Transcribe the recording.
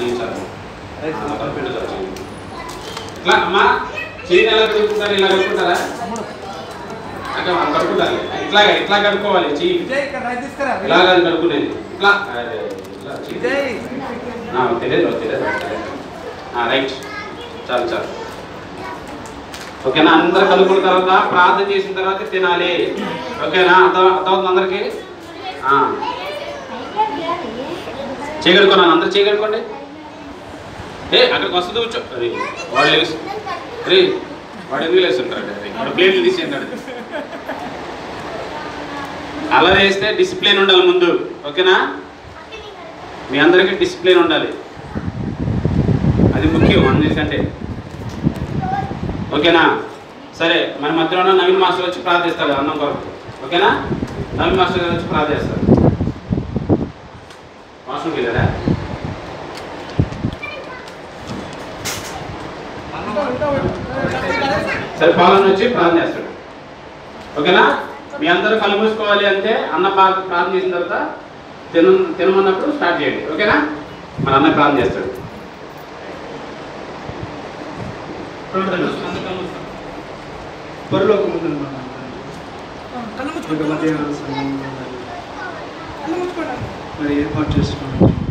చేయించాలి ఆ, కలిపిండు సార్ చెయ్యి. ఇట్లా అమ్మా చెయ్యి ఎలా కడుక్కుంటారు ఇలా కడుక్కుంటారా అక్కడ కడుక్కుంటారు ఇట్లా ఇట్లా కడుక్కోవాలి చెయ్యి విజయ్ ఇక్కడ రైట్ తీసుకురా ఇలా కాదు కడుక్కునేది ఇట్లా అరే, ఇట్లా చెయ్యి. విజయ్ ఆ, తెలియదు తెలియదు ఆ, రైట్ చాలు చాలు ఓకేనా అందరు కలుపుకున్న తర్వాత ప్రార్థన చేసిన తర్వాత తినాలి ఓకేనా అర్థం అర్థమవుతుంది అందరికి ఆ, చేయగలుగుతున్నాను అందరు చేయగలుగుకోండి ఏ అక్కడికి వస్తుంది కూర్చో అరే వాడు లేచి అరే వాడు ఎందుకు లేస్తుంటాడు అరే వాడు ప్లేట్లు తీసి అంటాడు అలా వేస్తే డిసిప్లిన్ ఉండాలి ముందు ఓకేనా మీ అందరికీ డిసిప్లిన్ ఉండాలి అది ముఖ్యం అన్నిటికంటే ఓకేనా సరే మన మధ్యలో ఉన్న నవీన్ మాస్టర్ వచ్చి ప్రార్థిస్తాడు అన్నం కొరకు ఓకేనా నవీన్ మాస్టర్ గారు వచ్చి ప్రార్థిస్తాడు వాష్రూమ్కి వెళ్ళారా సరే పాలన వచ్చి ప్రార్థన చేస్తాడు ఓకేనా మీ అందరూ కళ్ళు మూసుకోవాలి అంటే అన్న ప్రా- ప్రార్థన చేసిన తర్వాత తిన తినమన్నప్పుడు స్టార్ట్ చేయండి ఓకేనా మన అన్న ప్రార్థన చేస్తాడు పరలోకముందున్న మా కళ్ళు తండ్రి, ముచ్చుకో ఒక మధ్యాహ్న సమయంలో కళ్ళు ముచ్చుకోండి మరి ఏర్పాటు చేసుకున్నాం